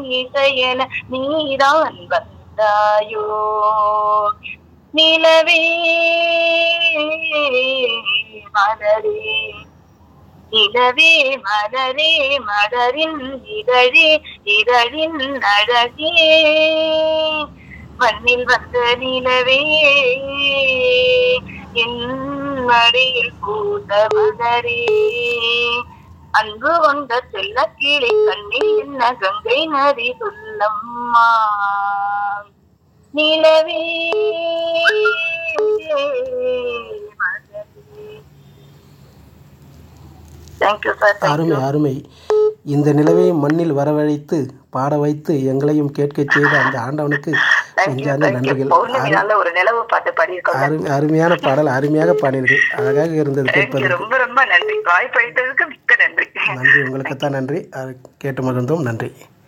இசையென நீதான் வந்தாயோ நிலவே மலரே நிலவே மலரே மலரின் இதழே இதழின் அழகே மண்ணில் வந்த நிலவே என் மடியில் பூத்த மலரே அன்பு கொண்ட செல்ல கிளி கண்ணில் என்ன கங்கை நதி சொல்லம்மா நிலவே தேங்க்யூ சார் அருமை அருமை இந்த நிலவை மண்ணில் வரவழைத்து பாட வைத்து எங்களையும் கேட்கச் செய்த அந்த ஆண்டவனுக்கு நெஞ்சார்ந்த நன்றிகள் பௌர்ணமி நல்ல ஒரு நிலவு பாட்டு பாடியிருக்கோம் அரு அருமையான பாடல் அருமையாக பாடினீர்கள் அழகாக இருந்தது Thank you. கேட்பதற்கு ரொம்ப ரொம்ப நன்றி வாய்ப்பளித்ததுக்கு மிக்க நன்றி நன்றி உங்களுக்குத்தான் நன்றி அது கேட்டு மகிழ்ந்தோம் நன்றி